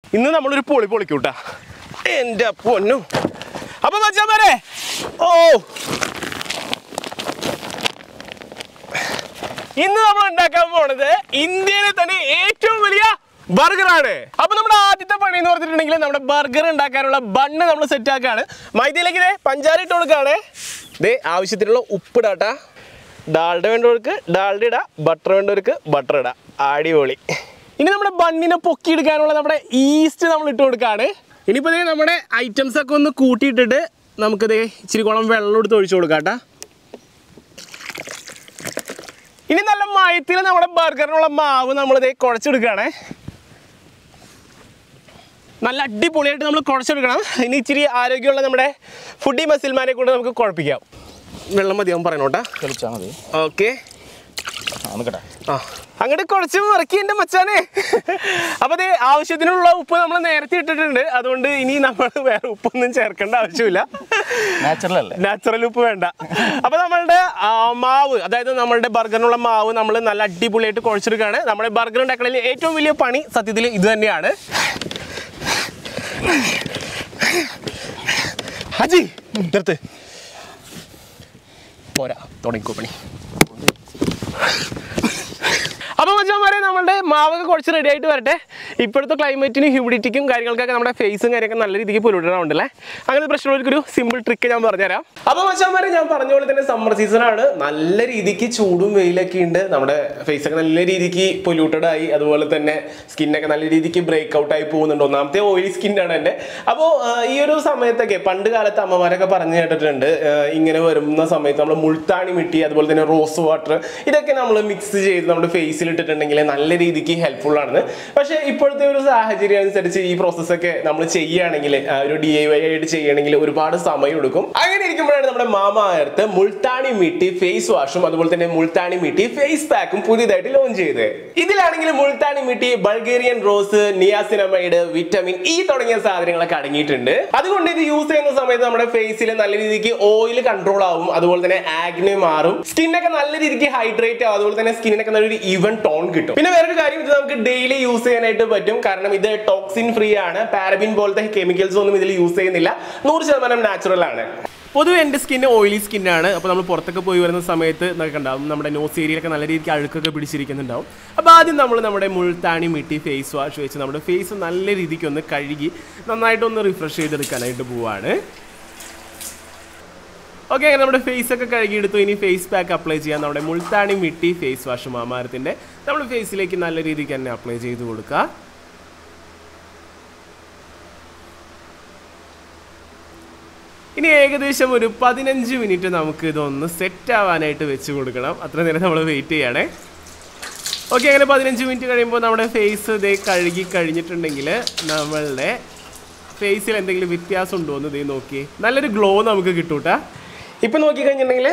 ഇന്ന് നമ്മളൊരു പൊളി പൊളിക്കൂട്ടാ എൻ്റെ പൊന്നു അപ്പൊ മച്ചാമാരെ ഓ ഇന്ന് നമ്മൾ ഉണ്ടാക്കാൻ പോണത് ഇന്ത്യയിലെ തന്നെ ഏറ്റവും വലിയ ബർഗറാണ് അപ്പൊ നമ്മുടെ ആദ്യത്തെ പണി എന്ന് പറഞ്ഞിട്ടുണ്ടെങ്കിൽ നമ്മുടെ ബർഗർ ഉണ്ടാക്കാനുള്ള ബണ്ണ് നമ്മൾ സെറ്റ് ആക്കാണ് മൈദയിലേക്ക് ഇതേ പഞ്ചാര ഇട്ട് കൊടുക്കാണ് ഇതേ ആവശ്യത്തിനുള്ള ഉപ്പിടാട്ടാ ഡാൽഡ വേണ്ടവർക്ക് ഡാൽഡ ഇടാ ബട്ടർ വേണ്ടവർക്ക് ബട്ടർ ഇടാ അടിപൊളി ഇനി നമ്മുടെ ബണ്ണിനെ പൊക്കിയെടുക്കാനുള്ള നമ്മുടെ ഈസ്റ്റ് നമ്മൾ ഇട്ട് കൊടുക്കാണ് ഇനിയിപ്പോൾ ദേ നമ്മുടെ ഐറ്റംസ് ഒക്കെ ഒന്ന് കൂട്ടിയിട്ടിട്ട് നമുക്കിതേ ഇച്ചിരി കുളം വെള്ളം എടുത്ത് ഒഴിച്ചു കൊടുക്കാട്ടാ ഇനി നല്ല മയത്തിൽ നമ്മുടെ ബർഗറിനുള്ള മാവ് നമ്മളിതേ കുഴച്ചെടുക്കുകയാണേ നല്ല അടിപൊളിയായിട്ട് നമ്മൾ കുഴച്ചെടുക്കണം ഇനി ഇച്ചിരി ആരോഗ്യമുള്ള നമ്മുടെ ഫുഡി മസിൽമാരെ കൊണ്ട് നമുക്ക് കുഴപ്പിക്കാം വെള്ളം മതിയാവും പറയണോട്ടാ തെളിച്ചാൽ മതി ഓക്കെ ആ നിൽക്കട്ടെ ആ അങ്ങോട്ട് കുറച്ച് ഇറക്കി എൻ്റെ മച്ചാനെ അപ്പോൾ അതേ ആവശ്യത്തിനുള്ള ഉപ്പ് നമ്മൾ നേരത്തെ ഇട്ടിട്ടുണ്ട് അതുകൊണ്ട് ഇനി നമ്മൾ വേറെ ഉപ്പൊന്നും ചേർക്കേണ്ട ആവശ്യമില്ല നാച്ചുറൽ അല്ലേ നാച്ചുറൽ ഉപ്പ് വേണ്ട അപ്പൊ നമ്മളുടെ ആ, മാവ് അതായത് നമ്മളുടെ ബർഗറിനുള്ള മാവ് നമ്മൾ നല്ല അടിപൊളിയായിട്ട് കുഴച്ചെടുക്കുകയാണ് നമ്മുടെ ബർഗർ ഉണ്ടാക്കണതിൽ ഏറ്റവും വലിയ പണി സത്യത്തിൽ ഇത് തന്നെയാണ് ഹജി നിർത്ത് പോരാ തുടങ്ങിക്കോ പണി അപ്പോൾ മച്ചാമാരെ നമ്മളുടെ മാവൊക്കെ കുറച്ച് റെഡി ആയിട്ട് വരട്ടെ ഇപ്പോഴത്തെ ക്ലൈമറ്റിനും ഹ്യൂമിഡിറ്റിക്കും കാര്യങ്ങൾക്കൊക്കെ നമ്മുടെ ഫേസും കാര്യമൊക്കെ നല്ല രീതിക്ക് പൊല്യൂട്ടഡ് ആവുണ്ടല്ലേ അങ്ങനത്തെ പ്രശ്നങ്ങൾക്ക് ഒരു സിമ്പിൾ ട്രിക്ക് ഞാൻ പറഞ്ഞുതരാം അപ്പോൾ മച്ചാമാരെ ഞാൻ പറഞ്ഞ പോലെ തന്നെ സമ്മർ സീസൺ ആണ് നല്ല രീതിക്ക് ചൂടും വെയിലൊക്കെ ഉണ്ട് നമ്മുടെ ഫേസ് ഒക്കെ നല്ല രീതിക്ക് പൊല്യൂട്ടഡ് ആയി അതുപോലെ തന്നെ സ്കിന്നൊക്കെ നല്ല രീതിക്ക് ബ്രേക്ക് ഔട്ട് ആയി പോകുന്നുണ്ട് ഒന്നാമത്തെ ഓയിലി സ്കിന്നാണ് എൻ്റെ അപ്പോൾ ഈ ഒരു സമയത്തൊക്കെ പണ്ട് കാലത്ത് അമ്മമാരൊക്കെ പറഞ്ഞു കേട്ടിട്ടുണ്ട് ആ, ഇങ്ങനെ വരുന്ന സമയത്ത് നമ്മൾ മുൾത്താണി മിട്ടി അതുപോലെ തന്നെ റോസ് വാട്ടർ ഇതൊക്കെ നമ്മൾ മിക്സ് ചെയ്ത് നമ്മുടെ ഫേസിൽ ഇട്ടിട്ടുണ്ടെങ്കിൽ നല്ല രീതിക്ക് ഹെൽപ്ഫുൾ ആണ് പക്ഷേ ഇപ്പോഴത്തെ ഒരു സാഹചര്യം അനുസരിച്ച് ഈ പ്രോസസ്സൊക്കെ നമ്മൾ ചെയ്യുകയാണെങ്കിൽ ആ, ഒരു ഡി ഐ വൈ ആയിട്ട് ചെയ്യുകയാണെങ്കിൽ ഒരുപാട് സമയം എടുക്കും അങ്ങനെ ഇരിക്കുമ്പോഴാണ് നമ്മുടെ Mamaearth Multani mitti face വാഷും അതുപോലെ തന്നെ മുൾത്താണി മിട്ടി ഫേസ് പാക്കും പുതിയതായിട്ട് ലോഞ്ച് ചെയ്തത് ഇതിലാണെങ്കിൽ Multani mitti Bulgarian rose niacinamide vitamin E തുടങ്ങിയ സാധനങ്ങളൊക്കെ അടങ്ങിയിട്ടുണ്ട് അതുകൊണ്ട് ഇത് യൂസ് ചെയ്യുന്ന സമയത്ത് നമ്മുടെ ഫേസിൽ നല്ല രീതിക്ക് ഓയിൽ കൺട്രോൾ ആവും അതുപോലെ തന്നെ ആഗ്നെ മാറും സ്കിന്നൊക്കെ നല്ല രീതിക്ക് ഹൈഡ്രേറ്റ് ആവും അതുപോലെ തന്നെ സ്കിന്നിനൊക്കെ നല്ലൊരു ഈവൻ ടോൺ കിട്ടും പിന്നെ വേറൊരു കാര്യം ഇത് നമുക്ക് ഡെയിലി യൂസ് ചെയ്യാനായിട്ട് പറ്റും കാരണം ഇത് ടോക്സിൻ ഫ്രീ ആണ് പാരബിൻ പോലത്തെ കെമിക്കൽസ് ഒന്നും ഇതിൽ യൂസ് ചെയ്യുന്നില്ല നൂറ് ശതമാനം നാച്ചുറൽ ആണ് പൊതുവെ എൻ്റെ സ്കിൻ ഓയിലി സ്കിന്നാണ് അപ്പോൾ നമ്മൾ പുറത്തൊക്കെ പോയി വരുന്ന സമയത്ത് നമുക്ക് ഉണ്ടാവും നമ്മുടെ നോസ് ഏരിയയിലൊക്കെ നല്ല രീതിക്ക് അഴുക്കൊക്കെ പിടിച്ചിരിക്കുന്നുണ്ടാവും അപ്പോൾ ആദ്യം നമ്മൾ നമ്മുടെ മുൾത്താണി മിട്ടി ഫേസ് വാഷ് വെച്ച് നമ്മുടെ ഫേസ് നല്ല രീതിക്ക് ഒന്ന് കഴുകി നന്നായിട്ടൊന്ന് റിഫ്രഷ് ചെയ്തെടുക്കാനായിട്ട് പോവാണ് ഓക്കെ അങ്ങനെ നമ്മുടെ ഫേസ് ഒക്കെ കഴുകിയെടുത്തു ഇനി ഫേസ് പാക്ക് അപ്ലൈ ചെയ്യാം നമ്മുടെ മുൾത്താണി മിട്ടി ഫേസ് വാഷ് മാമാരത്തിൻ്റെ നമ്മൾ ഫേസിലേക്ക് നല്ല രീതിക്ക് തന്നെ അപ്ലൈ ചെയ്ത് കൊടുക്കുക ഇനി ഏകദേശം ഒരു പതിനഞ്ച് മിനിറ്റ് നമുക്ക് ഇതൊന്ന് സെറ്റ് ആവാനായിട്ട് വെച്ച് കൊടുക്കണം അത്ര നേരം നമ്മൾ വെയിറ്റ് ചെയ്യണേ ഓക്കെ അങ്ങനെ പതിനഞ്ച് മിനിറ്റ് കഴിയുമ്പോൾ നമ്മുടെ ഫേസ് ഇതേ കഴുകി കഴിഞ്ഞിട്ടുണ്ടെങ്കിൽ നമ്മളുടെ ഫേസിൽ എന്തെങ്കിലും വ്യത്യാസം ഉണ്ടോ എന്ന് ഇതേ നോക്കി നല്ലൊരു ഗ്ലോ നമുക്ക് കിട്ടൂട്ടാ ഇപ്പം നോക്കി കഴിഞ്ഞിട്ടുണ്ടെങ്കിൽ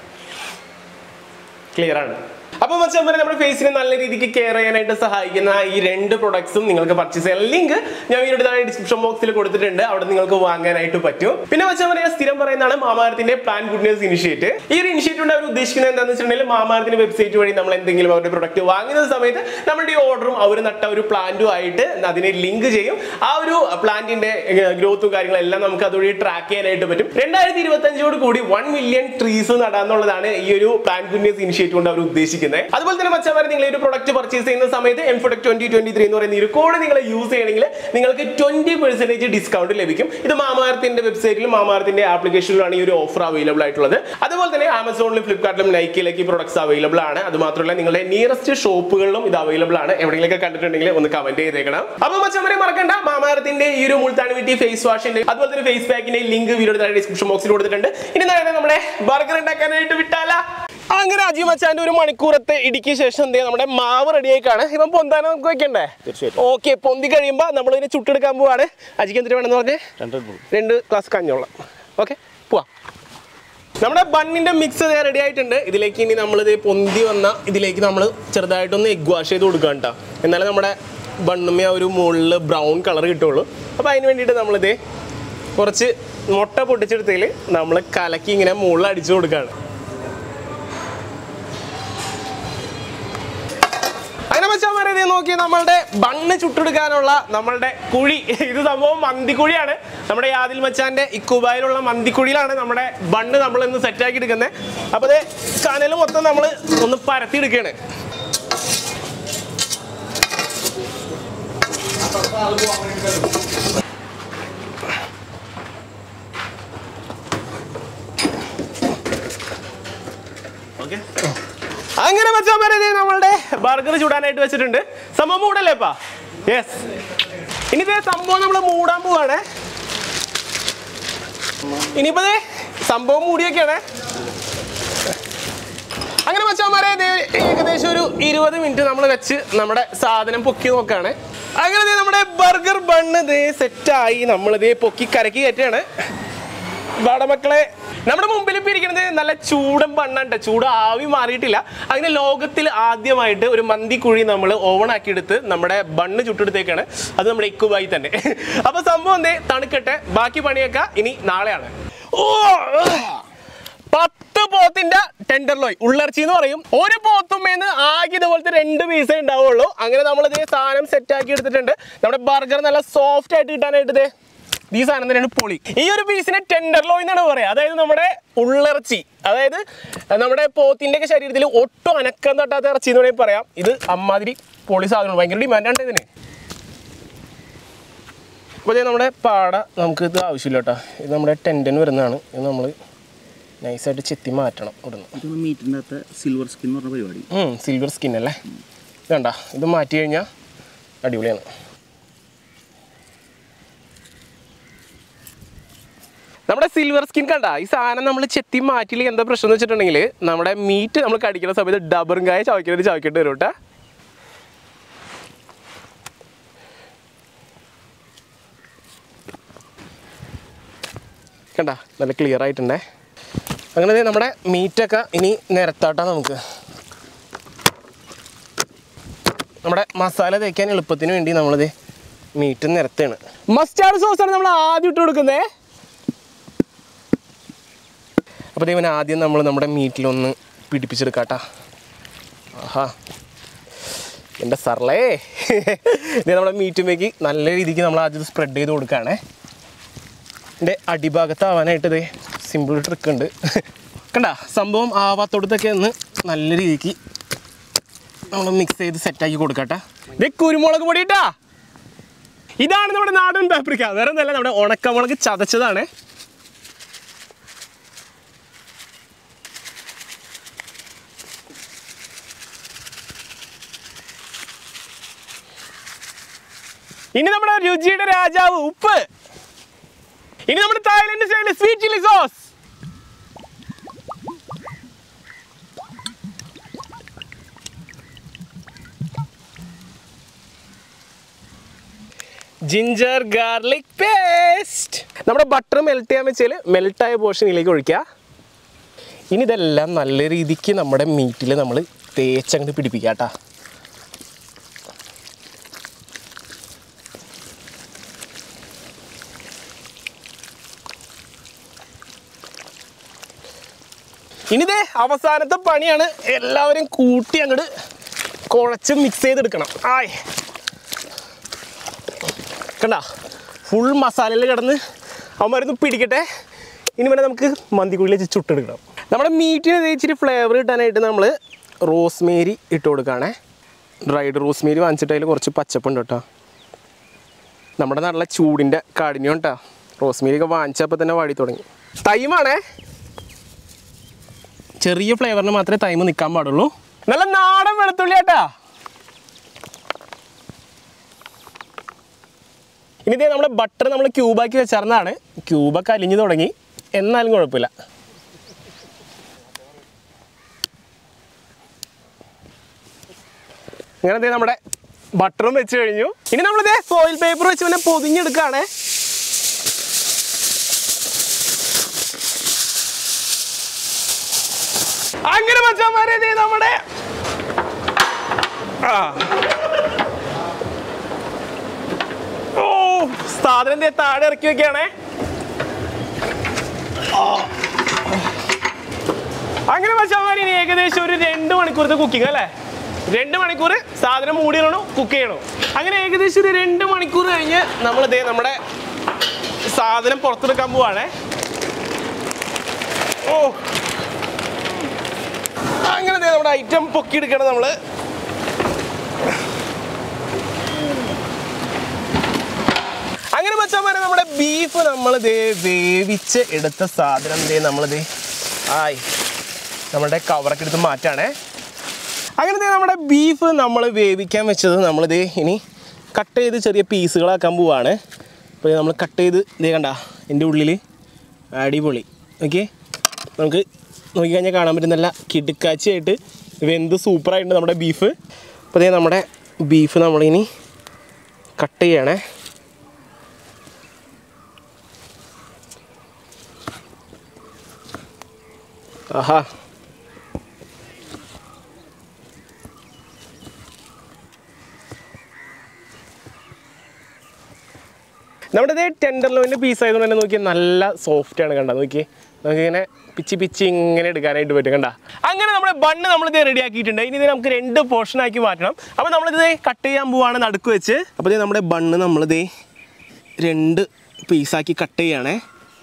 ക്ലിയർ ആണ് അപ്പോൾ മച്ചാൻ പറഞ്ഞാൽ നമ്മുടെ ഫേസിനെ നല്ല രീതിക്ക് കെയർ ചെയ്യാനായിട്ട് സഹായിക്കുന്ന ഈ രണ്ട് പ്രൊഡക്ട്സും നിങ്ങൾക്ക് പർച്ചേസ് ചെയ്യാൻ ലിങ്ക് ഞാൻ വീഡിയോ താഴെ ഡിസ്ക്രിപ്ഷൻ ബോക്സിൽ കൊടുത്തിട്ടുണ്ട് അവിടെ നിങ്ങൾക്ക് വാങ്ങാനായിട്ട് പറ്റും പിന്നെ മച്ചാൻ പറയാൻ സ്ഥിരം പറയുന്നതാണ് മാമാരത്തിന്റെ പ്ലാൻ ഗുഡ്നസ് ഇനിഷ്യേറ്റ് ഈ ഒരു ഇനിഷ്യേറ്റീവ് അവർ ഉദ്ദേശിക്കുന്നത് എന്താണെന്ന് വെച്ചിട്ടുണ്ടെങ്കിൽ മാമാരത്തിന്റെ വെബ്സൈറ്റ് വഴി നമ്മൾ എന്തെങ്കിലും അവരുടെ പ്രൊഡക്റ്റ് വാങ്ങുന്ന സമയത്ത് നമ്മുടെ ഈ ഓർഡറും അവർ നട്ട ഒരു പ്ലാന്റും ആയിട്ട് അതിനെ ലിങ്ക് ചെയ്യും ആ ഒരു പ്ലാന്റിന്റെ ഗ്രോത്തും കാര്യങ്ങളും എല്ലാം നമുക്ക് അതുവഴി ട്രാക്ക് ചെയ്യാനായിട്ട് പറ്റും രണ്ടായിരത്തി ഇരുപത്തി അഞ്ചോട് കൂടി വൺ മില്യൺ ട്രീസ് നടാന്നുള്ളതാണ് ഈ ഒരു പ്ലാൻ ഗുഡ്നസ് ഇനിഷ്യേറ്റീവ് കൊണ്ട് അവർ ഉദ്ദേശിക്കുന്നത് അതുപോലെ തന്നെ മച്ചമാരെ നിങ്ങൾ ഈ ഒരു പ്രൊഡക്റ്റ് പർച്ചേസ് ചെയ്യുന്ന സമയത്ത് എംഫോടെക് ട്വന്റി ട്വന്റി ത്രീ എന്ന് പറയുന്ന ഈ ഒരു കോഡ് നിങ്ങൾ യൂസ് ചെയ്യണമെങ്കിൽ നിങ്ങൾക്ക് ട്വന്റി പെർസെന്റേജ് ഡിസ്കൗണ്ട് ലഭിക്കും ഇത് മാമാർത്തിന്റെ വെബ്സൈറ്റിലും മാമാർത്തിന്റെ ആപ്ലിക്കേഷനിലാണ് ഈ ഒരു ഓഫർ അവൈലബിൾ ആയിട്ടുള്ളത് അതുപോലെ തന്നെ ആമസോണിലും ഫ്ലിപ്കാർട്ടിലും നൈക്കിലേക്ക് ഈ പ്രൊഡക്ട്സ് അവൈലബിൾ ആണ് അത് മാത്രമല്ല നിങ്ങളുടെ നിയറസ്റ്റ് ഷോപ്പുകളിലും ഇത് അവൈലബിൾ ആണ് എവിടെയെങ്കിലൊക്കെ കണ്ടിട്ടുണ്ടെങ്കിൽ ഒന്ന് കമന്റ് ചെയ്തേക്കണം അപ്പൊ മച്ചമാരെ മറക്കണ്ട മാമാരത്തിന്റെ ഈ ഒരു മുൾത്താണി വിറ്റി ഫേസ് വാഷിന്റെ അതുപോലെ തന്നെ ഫേസ് പാക്കിന്റെ ലിങ്ക് വീഡിയോ ഡിസ്ക്രിപ്ഷൻ ബോക്സിൽ കൊടുത്തിട്ടുണ്ട് ഇനി നേരെ നമ്മുടെ ബർഗർ ഉണ്ടാക്കാനായിട്ട് വിട്ടാല അങ്ങനെ അജി മച്ചാന്റെ ഒരു മണിക്കൂറത്തെ ഇടിക്ക് ശേഷം എന്ത് ചെയ്യാം നമ്മുടെ മാവ് റെഡി ആയിക്കാണ് ഇപ്പം പൊന്താനം നമുക്ക് വെക്കണ്ടേ തീർച്ചയായിട്ടും. ഓക്കെ പൊന്തി കഴിയുമ്പോൾ നമ്മൾ ഇതിനെ ചുട്ടെടുക്കാൻ പോവാണ് അജിക്ക് എന്തിനു വേണമെന്ന് പറഞ്ഞേ രണ്ട് ബുൾ രണ്ട് ഗ്ലാസ് കഞ്ഞോളം ഓക്കെ പോവാം നമ്മുടെ ബണ്ണിന്റെ മിക്സ് റെഡി ആയിട്ടുണ്ട് ഇതിലേക്ക് ഇനി നമ്മൾ ഇത് പൊന്തി വന്ന ഇതിലേക്ക് നമ്മൾ ചെറുതായിട്ടൊന്ന് എഗ് വാഷ് ചെയ്ത് കൊടുക്കുക കേട്ടോ എന്നാലേ നമ്മുടെ ബണ്ണുമ്മ ആ ഒരു മുകളിൽ ബ്രൗൺ കളർ കിട്ടുള്ളൂ അപ്പോൾ അതിന് വേണ്ടിയിട്ട് നമ്മളിത് കുറച്ച് മുട്ട പൊട്ടിച്ചെടുത്തതിൽ നമ്മൾ കലക്കി ഇങ്ങനെ മുകളിൽ അടിച്ചു കൊടുക്കുകയാണ് അങ്ങനെ മച്ചാമാരെ ഇത് നോക്കി നമ്മളുടെ ബണ്ണ് ചുട്ടെടുക്കാനുള്ള നമ്മളുടെ കുഴി ഇത് സംഭവം മന്തിക്കുഴിയാണ് നമ്മുടെ യാദിൽ മച്ചാന്റെ ഇക്കുബായിലുള്ള മന്തിക്കുഴിയിലാണ് നമ്മുടെ ബണ്ണ് നമ്മൾ ഇന്ന് സെറ്റാക്കി എടുക്കുന്നത് അപ്പോൾ ഇത് കനൽ മൊത്തം നമ്മൾ ഒന്ന് പരത്തി എടുക്കുകയാണ് അങ്ങനെ വെച്ചാൽ ഇത് നമ്മളുടെ ബർഗർ ചൂടാനായിട്ട് വെച്ചിട്ടുണ്ട് സംഭവം മൂടല്ലേപ്പാ യെസ് ഇനി ഇതേ സംഭവം നമ്മൾ മൂടാൻ പോവാണ് ഇനിയിപ്പോ ദേ സംഭവം മൂടിയൊക്കെയാണ് അങ്ങനെ വെച്ചാൽ ഏകദേശം ഒരു ഇരുപത് മിനിറ്റ് നമ്മൾ വെച്ച് നമ്മുടെ സാധനം പൊക്കി നോക്കാണ് അങ്ങനെ ദേ നമ്മുടെ ബർഗർ ബണ്ണ് ദേ സെറ്റായി നമ്മളിതേ പൊക്കി കരക്കി കയറ്റാണ് മക്കളെ നമ്മുടെ മുമ്പിൽ ഇപ്പൊ ഇരിക്കുന്നത് നല്ല ചൂടൻ ബണ്ണുണ്ട് ചൂട് ആവി മാറിയിട്ടില്ല അങ്ങനെ ലോകത്തിൽ ആദ്യമായിട്ട് ഒരു മന്തി കുഴി നമ്മൾ ഓവൺ ആക്കി എടുത്ത് നമ്മുടെ ബണ്ണ് ചുട്ടെടുത്തേക്കാണ് അത് നമ്മുടെ ഇക്കുബായി തന്നെ അപ്പൊ സംഭവം എന്തേ തണുക്കട്ടെ ബാക്കി പണിയൊക്കെ ഇനി നാളെയാണ് ഓ പത്ത് പോത്തിന്റെ ടെൻഡർ ലോയ് ഉള്ളർച്ചി എന്ന് പറയും ഒരു പോത്തുമ്മേന്ന് ആകെ ഇതുപോലത്തെ രണ്ട് പീസേ ഉണ്ടാവുള്ളൂ അങ്ങനെ നമ്മൾ ഇതേ സാധനം സെറ്റ് ആക്കി എടുത്തിട്ടുണ്ട് നമ്മുടെ ബർഗർ നല്ല സോഫ്റ്റ് ആയിട്ട് കിട്ടാനായിട്ട് ഇതേ ഈ സാധനം തന്നെയാണ് പൊളി ഈ ഒരു പീസിനെ ടെൻഡർ ലോ എന്നാണ് പറയാ അതായത് നമ്മുടെ ഉള്ളിറച്ചി അതായത് നമ്മുടെ പോത്തിന്റെ ഒക്കെ ശരീരത്തിൽ ഒട്ടും അനക്കം തട്ടാത്ത ഇറച്ചി എന്ന് വേണമെങ്കിൽ പറയാം ഇത് അമ്മാതിരി പൊളി സാധനമാണ് ഭയങ്കര ഡിമാൻഡാണ് ഇതിന് അപ്പോൾ ഇത് നമ്മുടെ പാട നമുക്ക് ഇത് ആവശ്യമില്ല കേട്ടോ ഇത് നമ്മുടെ ടെൻഡന് വരുന്നതാണ് ഇത് നമ്മൾ നൈസായിട്ട് ചെത്തി മാറ്റണം ഇവിടുന്ന് ഇതാണ് മീറ്റിൻ്റെ അകത്ത് സിൽവർ സ്കിൻ എന്ന് പറഞ്ഞ പരിപാടി സിൽവർ സ്കിൻ അല്ലേ ഇത് കണ്ട ഇത് മാറ്റി കഴിഞ്ഞാൽ അടിപൊളിയാണ് നമ്മുടെ സിൽവർ സ്കിൻ കണ്ട ഈ സാധനം നമ്മൾ ചെത്തി മാറ്റിയില്ലെങ്കിൽ എന്താ പ്രശ്നം എന്ന് വെച്ചിട്ടുണ്ടെങ്കിൽ നമ്മുടെ മീറ്റ് നമ്മൾ കടിക്കുന്ന സമയത്ത് ഡബറും കായ ചവയ്ക്കുന്നത് ചവയ്ക്കേണ്ടി വരും കേട്ടോ കണ്ട നല്ല ക്ലിയർ ആയിട്ടുണ്ടേ അങ്ങനെ ദേ നമ്മുടെ മീറ്റൊക്കെ ഇനി നിരത്താട്ടാ നമുക്ക് നമ്മുടെ മസാല തേക്കാൻ എളുപ്പത്തിന് വേണ്ടി നമ്മളിത് മീറ്റ് നിരത്താണ് മസ്റ്റാർഡ് സോസാണ് നമ്മൾ ആദ്യം ഇട്ട് കൊടുക്കുന്നത് അപ്പോൾ ഇവൻ ആദ്യം നമ്മൾ നമ്മുടെ മീറ്റിലൊന്ന് പിടിപ്പിച്ചെടുക്കാട്ടാ ആഹാ എൻ്റെ സർലേ ഇത് നമ്മുടെ മീറ്റുമേക്ക് നല്ല രീതിക്ക് നമ്മൾ ആദ്യം സ്പ്രെഡ് ചെയ്ത് കൊടുക്കുകയാണേ എൻ്റെ അടിഭാഗത്താവാനായിട്ട് ഇതേ സിമ്പിൾ ട്രിക്ക് ഉണ്ട് കണ്ട സംഭവം ആവാത്തോടത്തൊക്കെ ഒന്ന് നല്ല രീതിക്ക് നമ്മൾ മിക്സ് ചെയ്ത് സെറ്റാക്കി കൊടുക്കട്ടെ ഇത് കുരുമുളക് പൊടി ഇട്ടാ ഇതാണ് നമ്മുടെ നാടൻ പാപ്രിക്ക വേറെ ഒന്നല്ല നമ്മുടെ ഉണക്കമുളക് ചതച്ചതാണ് ഇനി നമ്മുടെ രുചിയുടെ രാജാവ് ഉപ്പ് ഇനി നമ്മുടെ തായ്ലൻഡ് സ്റ്റൈലിൽ sweet chilli sauce ginger garlic paste നമ്മുടെ ബട്ടർ മെൽറ്റ് ചെയ്യാൻ വെച്ചാൽ മെൽട്ടായ പോർഷനിലേക്ക് ഒഴിക്കുക ഇനി ഇതെല്ലാം നല്ല രീതിക്ക് നമ്മുടെ മീറ്റിൽ നമ്മൾ തേച്ചങ്ങോട്ട് പിടിപ്പിക്കുക കേട്ടോ ഇനിതേ അവസാനത്തെ പണിയാണ് എല്ലാവരും കൂട്ടി അങ്ങോട്ട് കുഴച്ച് മിക്സ് ചെയ്തെടുക്കണം ആയ് കണ്ട ഫുൾ മസാലയിൽ കിടന്ന് അവന്മാരൊന്ന് പിടിക്കട്ടെ ഇനി വേണേൽ നമുക്ക് മന്തിക്കുള്ളിൽ വെച്ച് ചുട്ടെടുക്കണം നമ്മുടെ മീറ്റിന് ഇച്ചിരി ഫ്ലേവർ കിട്ടാനായിട്ട് നമ്മൾ റോസ്മേരി ഇട്ട് കൊടുക്കുകയാണേ ഡ്രൈഡ് റോസ്മേരി വാങ്ങിച്ചിട്ട് അതിൽ കുറച്ച് പച്ചപ്പുണ്ട് കേട്ടോ നമ്മുടെ നാട്ടിലെ ചൂടിൻ്റെ കാഠിന്യം കേട്ടോ റോസ്മേരി ഒക്കെ വാങ്ങിച്ചപ്പോൾ തന്നെ വാടി തുടങ്ങി തൈമാണേ ചെറിയ ഫ്ലേവറിന് മാത്രമേ തൈമ് നിൽക്കാൻ പാടുള്ളൂ നല്ല നാടൻ വെളുത്തുള്ളി കേട്ടാ ഇനി ഇതേ നമ്മുടെ ബട്ടർ നമ്മൾ ക്യൂബാക്കി വെച്ചറിഞ്ഞാണ് ക്യൂബൊക്കെ അലിഞ്ഞു തുടങ്ങി എന്നാലും കുഴപ്പമില്ല അങ്ങനെ ദേ നമ്മുടെ ബട്ടറും വെച്ച് കഴിഞ്ഞു ഇനി നമ്മളിതേ ഫോയിൽ പേപ്പർ വെച്ച് പിന്നെ പൊതിഞ്ഞെടുക്കുകയാണേ അങ്ങനെ മച്ചാമാരെ ദേ നമ്മുടെ ആ. ഓ സാധനം ദേ താഴെ ഇറക്കി വെക്കുകയാണേ ആ. അങ്ങനെ മച്ചാമാരി ഇനി ഏകദേശം ഒരു രണ്ട് മണിക്കൂറത്തെ കുക്കിംഗ് അല്ലേ രണ്ട് മണിക്കൂർ സാധനം മൂടിയിടണം കുക്ക് ചെയ്യണം അങ്ങനെ ഏകദേശം ഒരു രണ്ട് മണിക്കൂർ കഴിഞ്ഞ് നമ്മൾ ഇതേ നമ്മുടെ സാധനം പുറത്തെടുക്കാൻ പോവാണേ ഓ അങ്ങനെ ദേ നമ്മുടെ ഐറ്റം പൊക്കിയെടുക്കണം നമ്മള് അങ്ങനെ വെച്ചാൽ നമ്മുടെ ബീഫ് നമ്മൾ ദേ വേവിച്ച് എടുത്ത സാധനം ദേ നമ്മളിത് ആയി നമ്മുടെ കവറൊക്കെ എടുത്ത് മാറ്റാണേ അങ്ങനെ ദേ നമ്മുടെ ബീഫ് നമ്മൾ വേവിക്കാൻ വെച്ചത് നമ്മളിത് ഇനി കട്ട് ചെയ്ത് ചെറിയ പീസുകളാക്കാൻ പോവാണ് അപ്പോൾ നമ്മൾ കട്ട് ചെയ്ത് ഇതേ കണ്ട എൻ്റെ ഉള്ളിൽ അടിപൊളി ഓക്കെ നമുക്ക് നോക്കിക്കഴിഞ്ഞാൽ കാണാൻ പറ്റും നല്ല കിടുക്കാച്ചിയായിട്ട് വെന്ത് സൂപ്പറായിട്ടുണ്ട് നമ്മുടെ ബീഫ് അപ്പോൾ ദേ നമ്മുടെ ബീഫ് നമ്മളിനി കട്ട് ചെയ്യണേ ആഹാ നമ്മുടെ ഇതേ ടെൻഡർ ലോയിൻ്റെ പീസ് ആയതുകൊണ്ട് തന്നെ നോക്കി നല്ല സോഫ്റ്റ് ആണ് കണ്ട നോക്കി നമുക്കിങ്ങനെ പിച്ചി പിച്ചി ഇങ്ങനെ എടുക്കാനായിട്ട് പറ്റും കണ്ട അങ്ങനെ നമ്മുടെ ബണ്ണ് നമ്മളിത് റെഡി ആക്കിയിട്ടുണ്ട് ഇനി ഇത് നമുക്ക് രണ്ട് പോർഷൻ ആക്കി മാറ്റണം അപ്പോൾ നമ്മളിത് കട്ട് ചെയ്യാൻ പോവാണ് നടുക്ക് വെച്ച് അപ്പോൾ ഇത് നമ്മുടെ ബണ്ണ് നമ്മളിത് രണ്ട് പീസാക്കി കട്ട് ചെയ്യണേ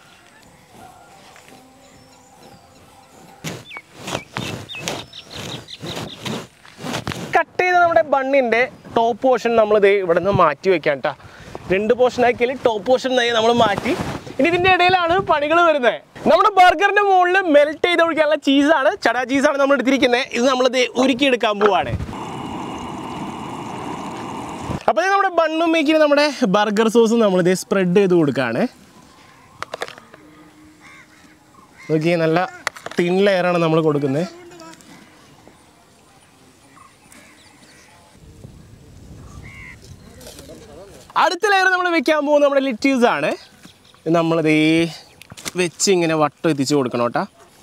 കട്ട് ചെയ്ത നമ്മുടെ ബണ്ണിൻ്റെ ടോപ്പ് പോർഷൻ നമ്മളിത് ഇവിടെ നിന്ന് മാറ്റി വെക്കാം കേട്ടോ രണ്ട് പോർഷൻ ആക്കിയാൽ ടോപ്പ് പോർഷൻ നമ്മൾ മാറ്റി ഇനി ഇതിൻ്റെ ഇടയിലാണ് പണികൾ വരുന്നത് നമ്മുടെ ബർഗറിന്റെ മുകളിൽ മെൽറ്റ് ചെയ്ത് ഒഴിക്കാനുള്ള ചീസാണ് ചടാ ചീസാണ് നമ്മൾ എടുത്തിരിക്കുന്നത് ഇത് നമ്മളിത് ഉരുക്കിയെടുക്കാൻ പോവാണ് അപ്പോൾ ഇത് നമ്മുടെ ബണ്ണും മേക്കിന് നമ്മുടെ ബർഗർ സോസ് നമ്മളിത് സ്പ്രെഡ് ചെയ്ത് കൊടുക്കുകയാണ് നോക്കിയേ നല്ല തിൻ ലെയറാണ് നമ്മൾ കൊടുക്കുന്നത് അടുത്ത ലെയർ നമ്മൾ വെക്കാൻ പോകുന്നത് നമ്മുടെ ലിറ്റ്യൂസ് ആണ് നമ്മളിത് വെച്ച് ഇങ്ങനെ വട്ടം എത്തിച്ച് കൊടുക്കണം കേട്ടോ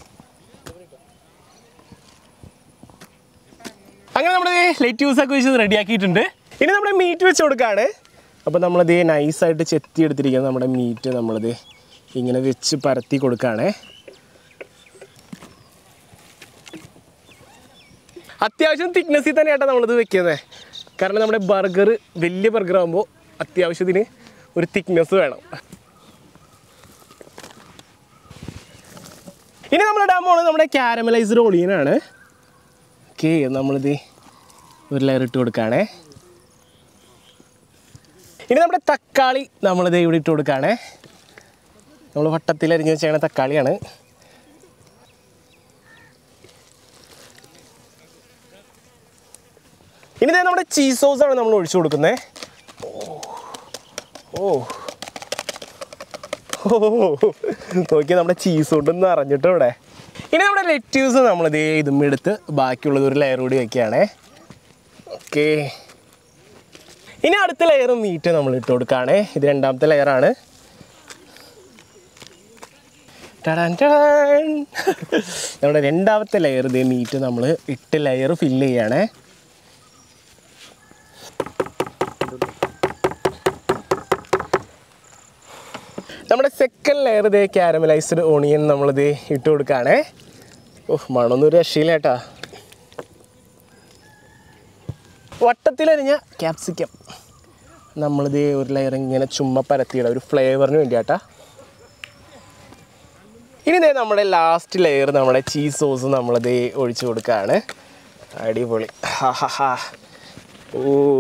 അങ്ങനെ നമ്മുടെ ലെറ്റ്യൂസ് ഒക്കെ വെച്ച് റെഡിയാക്കിയിട്ടുണ്ട് ഇനി നമ്മുടെ മീറ്റ് വെച്ച് കൊടുക്കുകയാണ് അപ്പോൾ നമ്മളിത് നൈസായിട്ട് ചെത്തി എടുത്തിരിക്കുന്നത് നമ്മുടെ മീറ്റ് നമ്മളിത് ഇങ്ങനെ വെച്ച് പരത്തി കൊടുക്കുകയാണേ അത്യാവശ്യം തിക്നെസ്സിൽ തന്നെയാട്ടോ നമ്മളിത് വെക്കുന്നത് കാരണം നമ്മുടെ ബർഗർ വലിയ ബർഗർ ആകുമ്പോൾ അത്യാവശ്യത്തിന് ഒരു തിക്നെസ് വേണം ഇനി നമ്മൾ ഇടാൻ പോകുന്നത് നമ്മുടെ ക്യാരമലൈസ്ഡ് ഒളിയനാണ് ഓക്കെ നമ്മളിത് ഒരു ലെയർ ഇട്ട് കൊടുക്കുകയാണേ ഇനി നമ്മുടെ തക്കാളി നമ്മളിത് ഇവിടെ ഇട്ട് കൊടുക്കുകയാണേ നമ്മൾ വട്ടത്തിൽ അരിഞ്ഞ് വെച്ചാണ് തക്കാളിയാണ് ഇനി ദേ നമ്മുടെ ചീസ് സോസ് ആണ് നമ്മൾ ഒഴിച്ചു കൊടുക്കുന്നത് ഓ ഓ നോക്കി നമ്മുടെ ചീസ് കൊണ്ടൊന്നും അറിഞ്ഞിട്ടോ ഇവിടെ ഇനി നമ്മുടെ ലെറ്റ്യൂസ് നമ്മളിത് ഇതും എടുത്ത് ബാക്കിയുള്ളത് ഒരു ലെയർ കൂടി വെക്കുകയാണേ ഓക്കെ ഇനി അടുത്ത ലെയർ മീറ്റ് നമ്മൾ ഇട്ട് കൊടുക്കുകയാണേ ഇത് രണ്ടാമത്തെ ലെയറാണ് ടടാൻ ടടാൻ. നമ്മുടെ രണ്ടാമത്തെ ലെയർ ഇതേ മീറ്റ് നമ്മൾ ഇട്ട് ലെയർ ഫില്ല് ചെയ്യണേ നമ്മുടെ സെക്കൻഡ് ലെയർ ഇതേ ക്യാരമലൈസ്ഡ് ഓണിയൻ നമ്മളിത് ഇട്ട് കൊടുക്കുകയാണേ ഓഹ് മണമൊന്നും ഒരു രക്ഷയില്ല കേട്ടാ വട്ടത്തിലരിഞ്ഞ ക്യാപ്സിക്കം നമ്മളിത് ഒരു ലെയർ ഇങ്ങനെ ചുമ്മാ പരത്തിയിട ഒരു ഫ്ലേവറിന് വേണ്ടിയാട്ടാ ഇനി ദേ നമ്മുടെ ലാസ്റ്റ് ലെയർ നമ്മുടെ ചീസ് സോസ് നമ്മളിത് ഒഴിച്ചു കൊടുക്കുകയാണ് അടിപൊളി ഹാ ഹാ ഹാ ഓ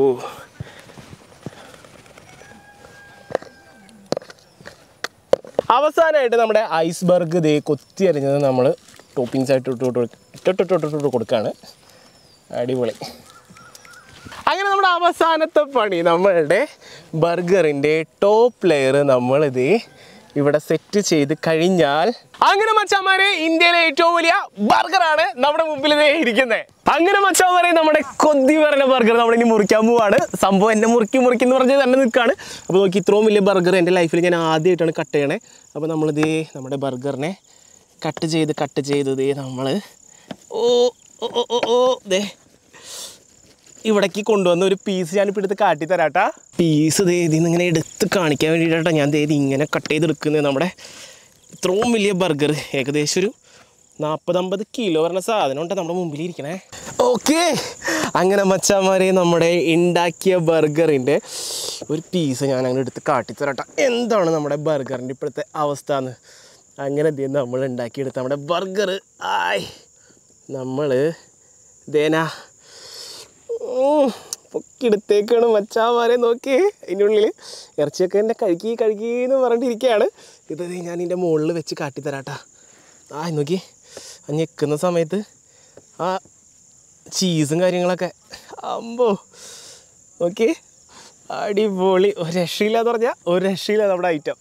അവസാനമായിട്ട് നമ്മുടെ ഐസ്ബർഗ് ദേ കൊത്തി അരിഞ്ഞത് നമ്മൾ ടോപ്പിങ്സ് ആയിട്ട് ഇട്ട് കൊടു- ഇട്ടിട്ടിട്ടിട്ടിട്ട് കൊടുക്കുകയാണ് അടിപൊളി അങ്ങനെ നമ്മുടെ അവസാനത്തെ പണി നമ്മളുടെ ബർഗറിൻ്റെ ടോപ്പ് ലെയർ നമ്മളിത് ഇവിടെ സെറ്റ് ചെയ്ത് കഴിഞ്ഞാൽ അങ്ങനെ മച്ചാമാരെ ഇന്ത്യയിലെ ഏറ്റവും വലിയ ബർഗറാണ് നമ്മുടെ മുമ്പിൽ ഇതേ ഇരിക്കുന്നത് അങ്ങനെ മച്ചാമാരെ നമ്മുടെ കൊതി പറഞ്ഞ ബർഗർ നമ്മൾ ഇനി മുറിക്കാൻ പോവാണ് സംഭവം എന്നെ മുറുക്കി മുറുക്കി എന്ന് പറഞ്ഞ് തന്നെ നിൽക്കുകയാണ് അപ്പോൾ നോക്കി ഇത്രയും വലിയ ബർഗർ എൻ്റെ ലൈഫിൽ ഞാൻ ആദ്യമായിട്ടാണ് കട്ട് ചെയ്യണേ അപ്പോൾ നമ്മളിതേ നമ്മുടെ ബർഗറിനെ കട്ട് ചെയ്ത് കട്ട് ചെയ്ത് ദേ നമ്മൾ ഓ ഓ ഓ ഓ ഓ ദേ ഇവിടേക്ക് കൊണ്ടുവന്ന ഒരു പീസ് ഞാനിപ്പോൾ എടുത്ത് കാട്ടി തരാട്ടാ പീസ് ദേ ഇതിൽ നിന്ന് ഇങ്ങനെ എടുത്ത് കാണിക്കാൻ വേണ്ടിയിട്ടാ ഞാൻ ദേ ഇത് ഇങ്ങനെ കട്ട് ചെയ്തെടുക്കുന്നത് നമ്മുടെ ഇത്രയും വലിയ ബർഗർ ഏകദേശം ഒരു നാൽപ്പതമ്പത് കിലോ പറഞ്ഞ സാധനം ഉണ്ട് നമ്മുടെ മുമ്പിൽ ഇരിക്കണേ ഓക്കെ അങ്ങനെ മച്ചാമാരെ നമ്മുടെ ഉണ്ടാക്കിയ ബർഗറിൻ്റെ ഒരു പീസ് ഞാൻ അങ്ങനെ എടുത്ത് കാട്ടിത്തരട്ടെ എന്താണ് നമ്മുടെ ബർഗറിൻ്റെ ഇപ്പോഴത്തെ അവസ്ഥ എന്ന് അങ്ങനെ എന്ത് ചെയ്യും നമ്മൾ ഉണ്ടാക്കിയെടുത്ത നമ്മുടെ ബർഗർ ആയ് നമ്മൾ ദേനാ ഉം, പൊക്കിയെടുത്തേക്കാണ് മച്ചാമാരെ നോക്കി അതിൻ്റെ ഉള്ളിൽ ഇറച്ചിയൊക്കെ എന്നെ കഴുകി കഴുകി എന്ന് പറഞ്ഞിട്ടിരിക്കുകയാണ് ഇത് ദേ ഞാൻ ഇതിൻ്റെ മുകളിൽ വെച്ച് കാട്ടിത്തരാട്ടാ ആ നോക്കി ആ ഞെക്കുന്ന സമയത്ത് ആ ചീസും കാര്യങ്ങളൊക്കെ അമ്പോ നോക്കി അടിപൊളി ഒരു രക്ഷയില്ലാന്ന് പറഞ്ഞാൽ ഒരു രക്ഷയില്ല നമ്മുടെ ഐറ്റം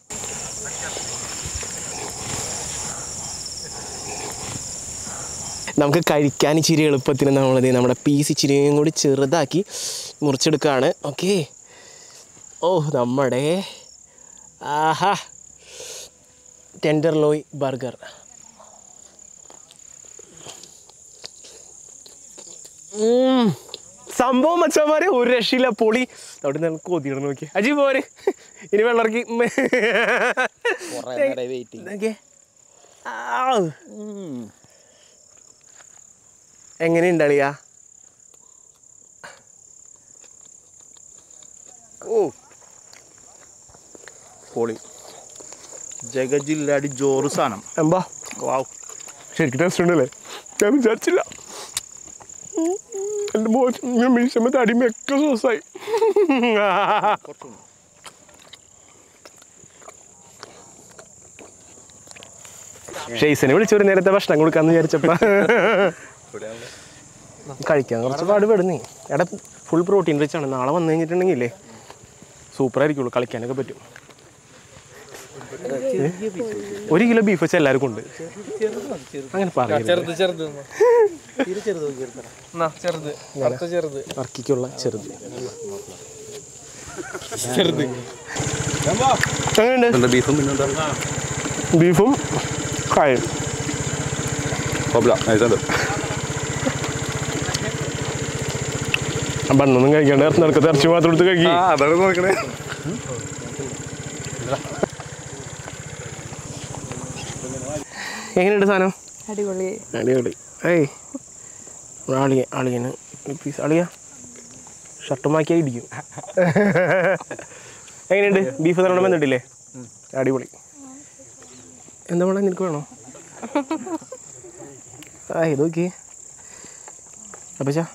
നമുക്ക് കഴിക്കാൻ ഇച്ചിരി എളുപ്പത്തിന് നമ്മളിത് നമ്മുടെ പീസ് ഇച്ചിരിയും കൂടി ചെറുതാക്കി മുറിച്ചെടുക്കുകയാണ് ഓക്കെ ഓ നമ്മുടെ ആഹാ ടെൻഡർ ലോയ് ബർഗർ ഉം. സംഭവം മച്ചന്മാരെ ഒരു രക്ഷയില്ല പൊളി അവിടെ നിന്ന് കൊതിയിടണം നോക്കി അജി പോര് ഇനി വെള്ളറക്കി നോക്കിയേ ആവ്. എങ്ങനെയുണ്ട് അളിയാ ഓ പൊളി ജഗജില്ലാടി ജോറ് സാധനം എമ്പാ വാവ് ശരിക്കും ടേസ്റ്റ് ഉണ്ടല്ലേ ഞാൻ വിചാരിച്ചില്ല എൻ്റെ മോശം മീശമ്മ അടിമയൊക്കെ സോസായി ഷെയ്സിനെ വിളിച്ചൊരു നേരത്തെ ഭക്ഷണം കൊടുക്കാന്ന് വിചാരിച്ചപ്പോ കഴിക്കാൻ കുറച്ച് പാട് പെടുന്നേ എടാ ഫുൾ പ്രോട്ടീൻ റിച്ച് ആണ് നാളെ വന്നു കഴിഞ്ഞിട്ടുണ്ടെങ്കിലേ സൂപ്പർ ആയിരിക്കുള്ളൂ കളിക്കാനൊക്കെ പറ്റും ഒരു കിലോ ബീഫ് വെച്ച് എല്ലാവർക്കും ഉണ്ട് അങ്ങനെ പറയരുത് ചെറുത് ചെറുത് എന്നാ ചെറുത് അടുത്ത ചെറുത് വർക്കിക്കുള്ള ചെറുത് ചെറുത് എങ്ങനെയുണ്ട് ബീഫും പിന്നെന്താ ബീഫും കായും കുഴപ്പമില്ല നൈസുണ്ട് ബണ്ണൊന്നും കഴിക്കാണ്ട് ഇറച്ചി നടക്കത്തെ ഇറച്ചി മാത്രം എടുത്ത് കഴിക്കും അതാണ് നോക്കണേ എങ്ങനെയുണ്ട് സാധനം അടിപൊളി അടിപൊളി ഏയ് നമ്മുടെ അളിയ അളിയന് ഒരു പീസ് അളിയ ഷർട്ടുമാക്കിയാൽ ഇടിക്കും എങ്ങനെയുണ്ട് ബീഫ് തരണം വന്നിട്ടില്ലേ അടിപൊളി എന്താ വേണം നിനക്ക് വേണോ ആ ഇത് നോക്കി അപ്പച്ചാ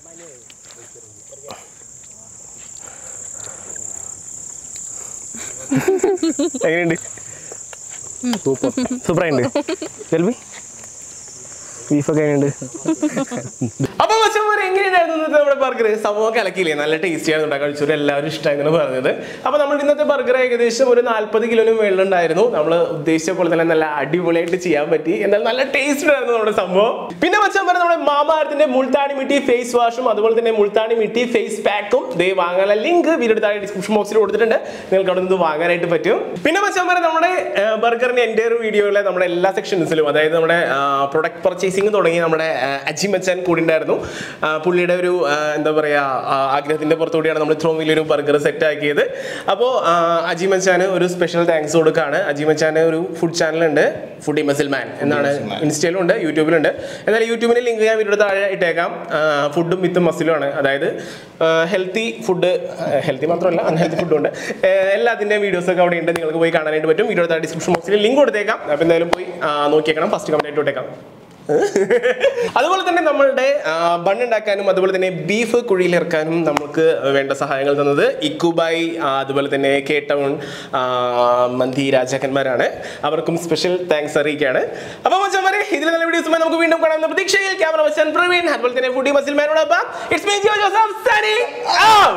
എങ്ങനെയുണ്ട് സൂപ്പർ സൂപ്പറായിട്ടുണ്ട് സെൽവി ബീഫൊക്കെ എങ്ങനെയുണ്ട് അപ്പൊ മച്ചന്മാരെ എങ്ങനെയായിരുന്നു ഇന്നത്തെ നമ്മുടെ ബർഗർ സംഭവം കലക്കിയില്ലേ നല്ല ടേസ്റ്റി ആയിരുന്നു ഉണ്ടാക്കാൻ കഴിച്ചവർ എല്ലാവരും ഇഷ്ടമായിരുന്നു പറഞ്ഞത് അപ്പൊ നമ്മൾ ഇന്നത്തെ ബർഗർ ഏകദേശം ഒരു നാല്പത് കിലോന് മേളിലുണ്ടായിരുന്നു നമ്മൾ ഉദ്ദേശിച്ച പോലെ തന്നെ നല്ല അടിപൊളിയായിട്ട് ചെയ്യാൻ പറ്റി എന്നാൽ നല്ല ടേസ്റ്റ് ഉണ്ടായിരുന്നു നമ്മുടെ സംഭവം പിന്നെ മച്ചന്മാരെ നമ്മുടെ മാമാരത്തിന്റെ മുൾത്താണി മിട്ടി ഫേസ് വാഷും അതുപോലെ തന്നെ മുൾത്താണി മിട്ടി ഫേസ് പാക്കും ദേ വാങ്ങാനുള്ള ലിങ്ക് വീഡിയോ താഴെ ഡിസ്ക്രിപ്ഷൻ ബോക്സിൽ കൊടുത്തിട്ടുണ്ട് നിങ്ങൾക്ക് അവിടെ നിന്ന് വാങ്ങാനായിട്ട് പറ്റും പിന്നെ മച്ചന്മാരെ നമ്മുടെ ബർഗറിന്റെ എൻ്റെ ഒരു വീഡിയോയിലെ നമ്മുടെ എല്ലാ സെക്ഷൻസിലും അതായത് നമ്മുടെ പ്രൊഡക്റ്റ് പർച്ചേസിംഗ് തുടങ്ങി നമ്മുടെ ആ, അജി മച്ചാൻ കൂടി ഉണ്ടായിരുന്നു ആ, പുള്ളിയുടെ ഒരു ആ, എന്താ പറയുക ആഗ്രഹത്തിന്റെ പുറത്തുകൂടിയാണ് നമ്മൾ ഇത്രയും വലിയൊരു ബർഗർ സെറ്റ് ആക്കിയത് അപ്പോൾ അജി മച്ചാന് ഒരു സ്പെഷ്യൽ താങ്ക്സ് കൊടുക്കുകയാണ് അജി മച്ചാന് ഒരു ഫുഡ് ചാനലുണ്ട് ഫുഡി മസിൽ മാൻ എന്നാണ് ഇൻസ്റ്റയിലും ഉണ്ട് യൂട്യൂബിലുണ്ട് എന്നാൽ യൂട്യൂബിന്റെ ലിങ്ക് ഞാൻ വീഡിയോ താഴെ ഇട്ടേക്കാം ഫുഡും വിത്ത് മസിലുമാണ് അതായത് ഹെൽത്തി ഫുഡ് ഹെൽത്തി മാത്രമല്ല അൺഹെൽത്തി ഫുഡും ഉണ്ട് ഏഹ് എല്ലാത്തിൻ്റെയും വീഡിയോസ് ഒക്കെ അവിടെ ഉണ്ട് നിങ്ങൾക്ക് പോയി കാണാനായിട്ട് പറ്റും വീഡിയോ താഴെ ഡിസ്ക്രിപ്ഷൻ ബോക്സിൽ ലിങ്ക് കൊടുത്തേക്കാം അപ്പോൾ എന്തായാലും പോയി ആ, നോക്കിയേക്കണം ഫസ്റ്റ് കമൻറ്റ് ആയിട്ട് ഇട്ടേക്കാം അതുപോലെ തന്നെ നമ്മളുടെ ബൺ ഉണ്ടാക്കാനും അതുപോലെ തന്നെ ബീഫ് കുഴിയിലിറക്കാനും നമുക്ക് വേണ്ട സഹായങ്ങൾ തന്നത് ഇക്കുബായി ആ, അതുപോലെ തന്നെ കെ ടൗൺ ആ, മന്തി രാജാക്കന്മാരാണ് അവർക്കും സ്പെഷ്യൽ താങ്ക്സ് അറിയിക്കുകയാണ് അപ്പോൾ മച്ചന്മാരെ ഇതിൽ നല്ല വീഡിയോസുമായി നമുക്ക് വീണ്ടും കാണാമെന്ന പ്രതീക്ഷയിൽ ക്യാമറ മച്ചൻ പ്രവീൺ അതുപോലെ തന്നെ ഫുഡി മസിൽ മാനോടൊപ്പം ഇറ്റ്സ് മീ ജോ ജോസഫ് സനി ഔട്ട്